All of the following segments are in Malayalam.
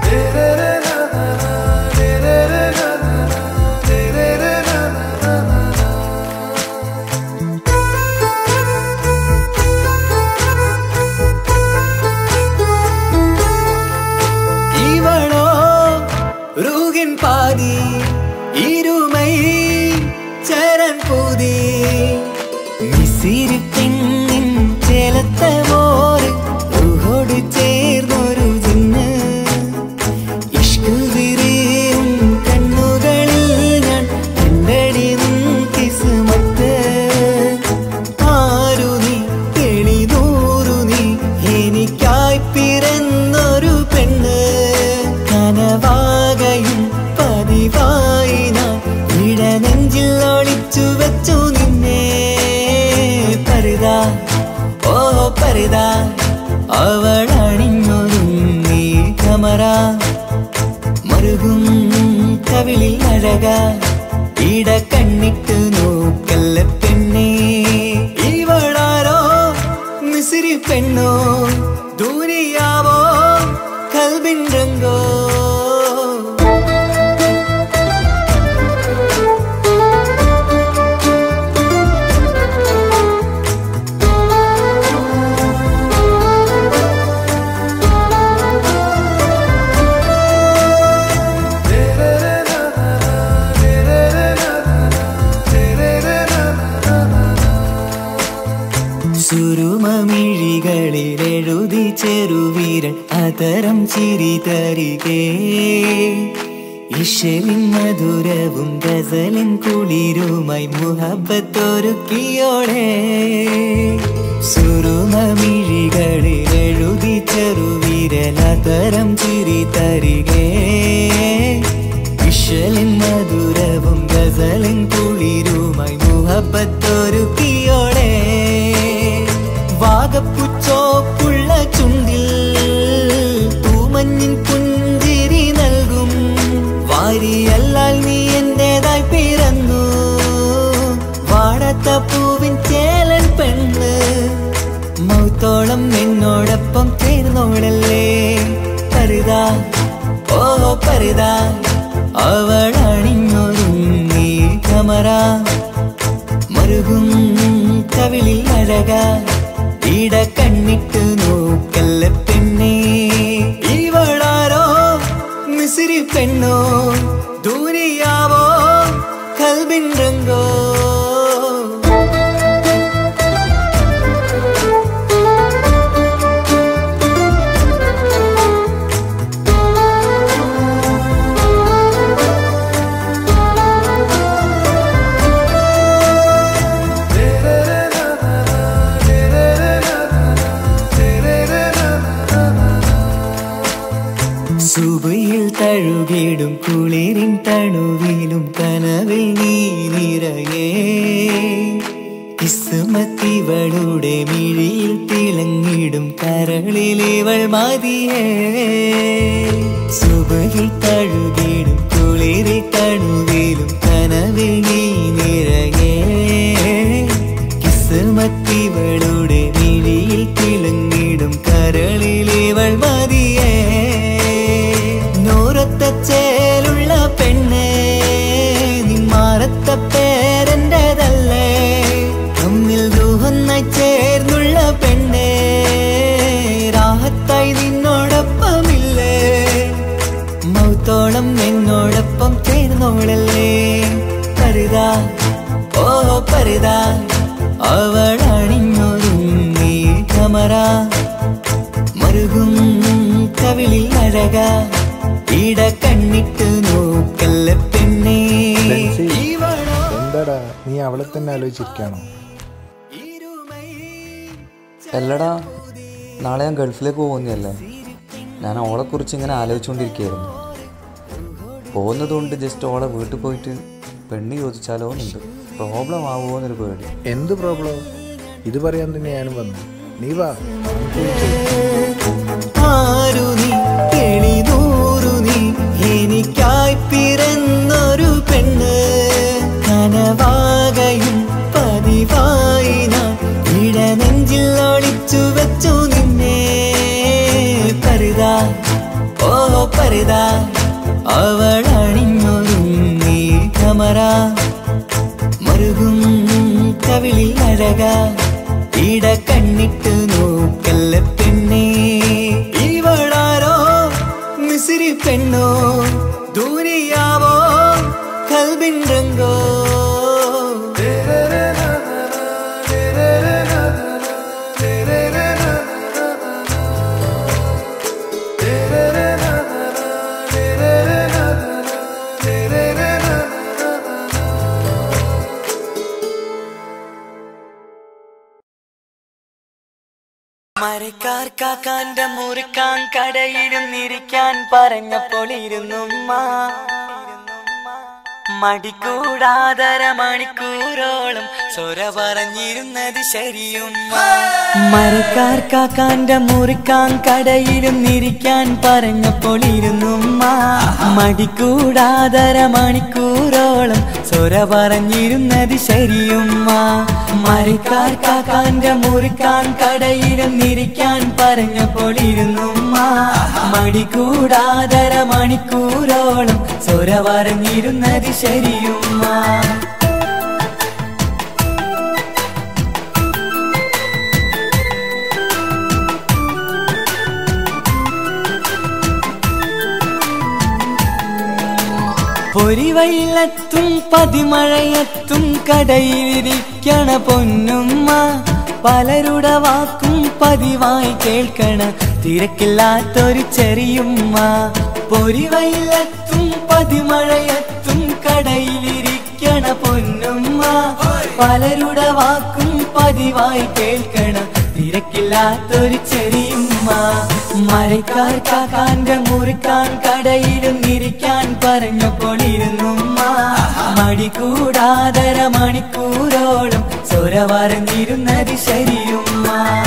இவளோ ரூகின் பாதி இருமை ചരൻ പൂതി മിസിരി പെണ്ണിൻ ചേലത്ത മോര് റൂഹോട് ചേർന്നൊരു ജിന്ന് ഇഷ്ക് വിരിയും കണ്ണുകളിൽ ഞാൻ കണ്ടടി നിൻ കിസ്മത്ത് ആരു നീ തെളിനൂറു നീ എനിക്കായി പിറന്നൊരു പെണ്ണ് കനവാകയും പതിവായി ഞാൻ ഇട നെഞ്ചിൽ ഒളിച്ചു വെച്ചു നിന്നെ പരിതാ ഓ പരിതാ അവൾ അണിഞ്ഞൊരുങ്ങി കമറ മറുകും കവിളിൽ അഴക ഇട കണ്ണിട്ട് നോക്കല്ല പെണ്ണേ ഇവളാരോ മിസിരി പെണ്ണോ ദൂരിയാവോ കൽബിൻ രംഗോ സുരുമമിഴികളിൽ എഴുതി ചെറുവീരൻ അതരം ചിരി തരികേ ഇഷലിൻ മധുരവും ഗസലിൻ കുളിരുമായി മുഹബത്തൊരുക്കിയോടെ സുരുമമിഴികളിൽ എഴുതി ചെറുവീരൻ അതരം ചിരി തരികേ ഇഷലിൻ മധുരവും ഗസലിൻ കുളിരുമായി മുഹബത്തൊരുക്കിയോടെ വാഗപ്പുച്ചോപ്പുള്ള ചുണ്ടിൽ തൂമഞ്ഞിൻ പുഞ്ചിരി നൽകും വാരിയല്ലാൽ നീ എന്റേതായി പിറന്നു വാടത്ത പൂവിൻ ചേലൻ പെണ്ണ് മൗത്തോളം എന്നോടൊപ്പം ചേർന്നോളല്ലേ പരിതാ ഓ പരിതാ അവൾ അണിഞ്ഞൊരുങ്ങി കമറ മറുകും കവിളിൽ അഴക ഇട കണ്ണിട്ട് നോക്കല്ല പെണ്ണേ ഇവളാരോ മിസിരി പെണ്ണോ ദൂരിയാവോ കൽബിൻ രംഗോ സുബയിൽ തഴുകിടും കുളിരിൻ തണുവിലും കനവിൽ നീ നിറയേ കിസ്മത്തിവളുടെ മിഴിയിൽ തിളങ്ങിടും കരളിലിവൾ മതിയേ സുബയിൽ തഴുകിടും കുളിരിൽ തണുവിലും കനവിൽ നീ നിറയേ കിസ്മത്തിവളുടെ മിഴിയിൽ തിളങ്ങിടും കരളിലിവൾ മതിയേ നൂറത്ത ചേലുള്ള പെണ്ണേ നിന്മാറത്ത പേരെൻ്റെതല്ലേ തമ്മിൽ ദൂഹൊന്നായി ചേർന്നുള്ള പെണ്ണേ രാഹത്തായി നിന്നോടൊപ്പമില്ലേ മൗത്തോളം എന്നോടൊപ്പം ചേർന്നോളല്ലേ പരിതാ ഓ പരിതാ അവൾ അണിഞ്ഞൊരുങ്ങി കമറ മറുകും കവിളിൽ അഴക ഇട കണ്ണിട്ട് നോക്കല്ല പെണ്ണേ ബെൻസി. ഇവളോ എന്താടാ നീ അവളെ തന്നെ ആലോചിച്ചിരിക്കാണോ അല്ലടാ നാളെ ഞാൻ ഗൾഫിലേക്ക് പോകുന്നതല്ലേ ഞാൻ ഓളെക്കുറിച്ച് ഇങ്ങനെ ആലോചിച്ചുകൊണ്ടിരിക്കുകയായിരുന്നു പോകുന്നതുകൊണ്ട് ജസ്റ്റ് ഓളെ വീട്ടിൽ പോയിട്ട് പെണ്ണ് ചോദിച്ചാലോ എന്നുണ്ട് പ്രോബ്ലം ആവുമോ എന്നൊരു പേടി എന്ത് പ്രോബ്ലം ഇത് പറയാൻ തന്നെ ഞാനും വന്നു നീ വാ ആരു നീ എളിനൂറു നീ എനിക്കായി പിറന്നൊരു പെണ്ണ് കനവാകയും പതിവായി ഞാൻ ഇട നെഞ്ചിൽ ഒളിച്ചു വെച്ചു നിന്നെ പരിതാ ഓ ഓ പരിത അവൾ അണിഞ്ഞൊരുങ്ങി കമറ മറുകും കവിളിൽ അഴക ഇട കണ്ണിട്ട് നോക്കല്ല പെണ്ണേ ഇവളാരോ മിസിരി പെണ്ണോ ദൂരിയാവോ കൽബിൻ രംഗോ മരക്കാർ കാക്കാന്റെ മുറിക്കാൻ കടയിരുന്നിരിക്കാൻ പറഞ്ഞപ്പോൾ ഇരുന്നുമ്മ മടിക്കൂടാതര മണിക്കൂറോളം സ്വര പറഞ്ഞിരുന്നത് ശരിയുമ്മ മരക്കാർ കാക്കാന്റെ മുറിക്കാൻ കടയിരുന്നിരിക്കാൻ പറഞ്ഞപ്പോൾ ഇരുന്നുമ്മ മടിക്കൂടാതര മണിക്കൂറോളം സ്വര പറഞ്ഞിരുന്നത് ശരിയുമ്മ മരക്കാർ കാക്കാന്റെ മുറിക്കാൻ കടയിരുന്നിരിക്കാൻ പറഞ്ഞപ്പോൾ ഇരുന്നുമ്മ മടിക്കൂടാതര മണിക്കൂറോളം സ്വര പറഞ്ഞിരുന്നത് ശരിയുമ്മ പൊരിവയിലെത്തും പതിമഴയത്തും കടയിലിരിക്കണ പൊന്നുമ്മ പലരുടെ വാക്കും പതിവായി കേൾക്കണ തിരക്കില്ലാത്തൊരു ചെറിയുമ്മ പൊരിവയിലെത്തും പതിമഴയത്തും കടയിലിരിക്കണ പൊന്നുമ്മ പലരുടെ വാക്കും പതിവായി കേൾക്കണ തിരക്കില്ലാത്തൊരു ചെറിയുമ്മ മരക്കാർ കാക്കാന്റെ മുറിക്കാൻ കടയിരുന്നിരിക്കാൻ പറഞ്ഞപ്പോൾ ഇരുന്നുമ്മ മടികൂടാതര മണിക്കൂറോളം സ്വര പറഞ്ഞിരുന്നത് ശരിയുമ്മ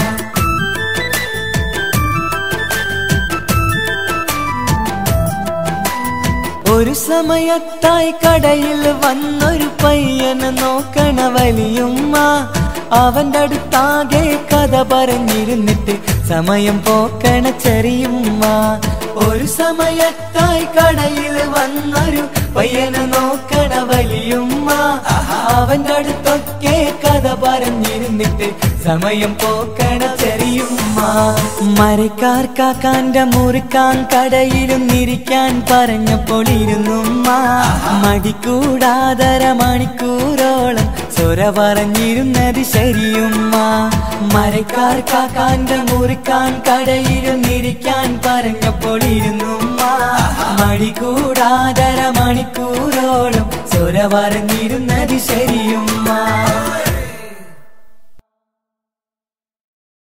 ഒരു സമയത്തായി കടയിൽ വന്നൊരു പയ്യനെ നോക്കണ വലിയുമ്മ അവന്റെ അടുത്താകെ കഥ പറഞ്ഞിരുന്നിട്ട് സമയം പോക്കണ ചെറിയുമ്മ ഒരു സമയത്തായി കടയിൽ വന്നൊരു പയ്യനെ നോക്കണ വലിയുമ്മ അവന്റെ അടുത്തൊക്കെ കഥ പറഞ്ഞിരുന്നിട്ട് സമയം പോക്കണ ചെറിയുമ്മ മരക്കാർ കാക്കാന്റെ മുറിക്കാൻ കടയിരുന്നിരിക്കാൻ പറഞ്ഞപ്പോൾ ഇരുന്നുമ്മ മടിക്കൂടാതര മണിക്കൂറോളം സ്വര പറഞ്ഞിരുന്നത് ശരിയുമ്മ മരക്കാർ കാക്കാന്റെ മുറിക്കാൻ കടയിരുന്നിരിക്കാൻ പറഞ്ഞപ്പോൾ ഇരുന്നുമ്മ മടികൂടാതര മണിക്കൂറോളം സ്വര പറഞ്ഞിരുന്നത് ശരിയുമ്മ